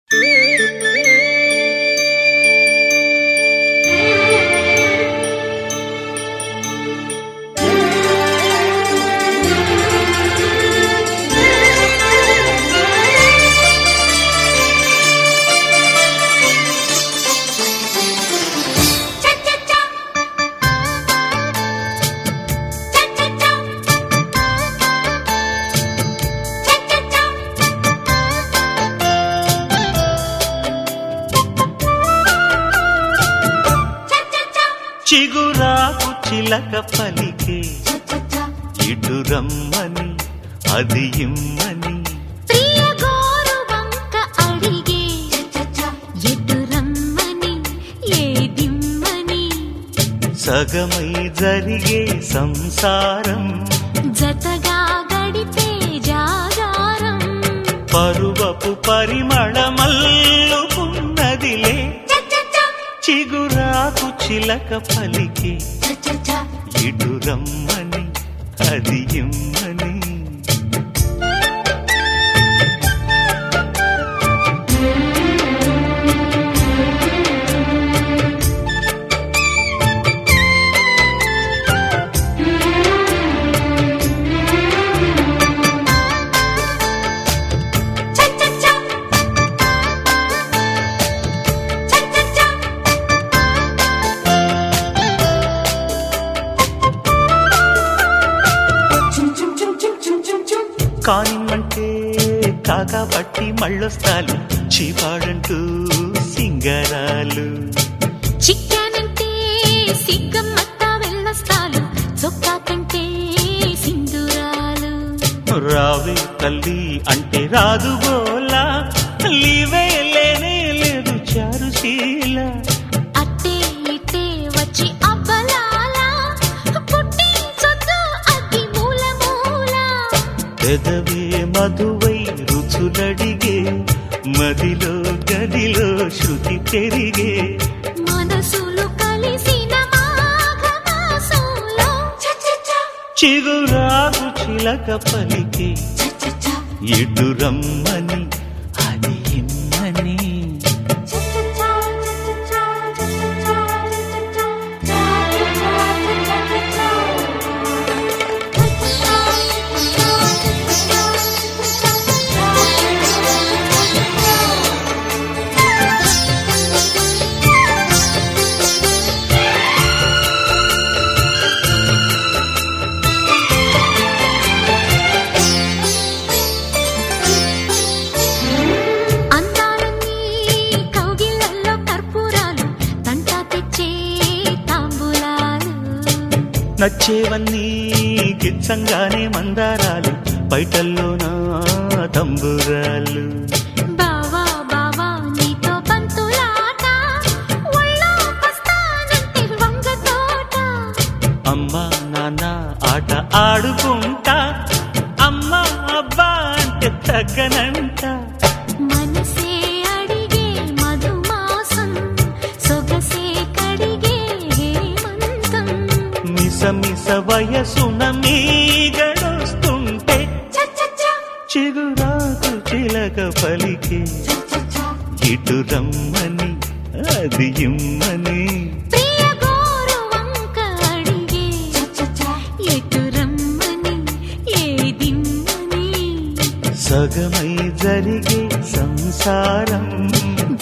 చిగురాకు చిలక పలికే ఇటు రమ్మని అది ఇమ్మని ప్రియ గోరు వంక అడిగే ఎటు రమ్మని ఏదిమ్మని సగమై జరిగే సంసారం జతగా గడిపే జాగారం పరువపు పరిమళమల్లుకున్నదిలే చిగురాకు చిలక పలికే ఇటు రమ్మని అది ఇమ్మని కానిమ్మంటే కాకా పట్టి మళ్ళొస్తాలు చీపాడంటూ సింగరాలు చిక్కానంటే సిగ్గమ్మత్త వెళ్ళొస్తాలు చొక్కా కంటే సింధూరాలు రావే తల్లి అంటే రాదు గోలా లీవే లేనే లేదు చారుశీల అట్టే ఇట్టే వచ్చి అబ్బలాలా పుట్టించొద్దు అగ్గి మూల మూల పెదవే మధువై రుచులడిగే మదిలో గదిలో శృతి పెరిగే మనసులు కలిసిన మాఘమాసంలో చిగురాకు చిలక పలికే ఇటు రమ్మని అది ఇమ్మని అందాలన్నీ కౌగిళ్ళల్లో కర్పూరాలు తంటా తెచ్చే తాంబూలాలు నచ్చేవన్నీ గిచ్చంగానే మందారాలు బయటల్లో నా తంబురాలు బావా బావా నీతో పంతులాట ఒళ్ళో వస్తానంటే వంగ తోట అమ్మా నాన్న ఆట ఆడుకుంటా అమ్మా అబ్బా అంటే తగ్గనంట మనసే అడిగే మధుమాసం సొగసే కడిగే హేమంతం మిస మిస వయసున మీగడొస్తుంటే చిగురాకు చిలక పలికే ఇటు రమ్మని అది ఇమ్మని ప్రియ గోరు వంక అడిగే ఎటు రమ్మని ఏదిమ్మని సగమై జరిగే సంసారం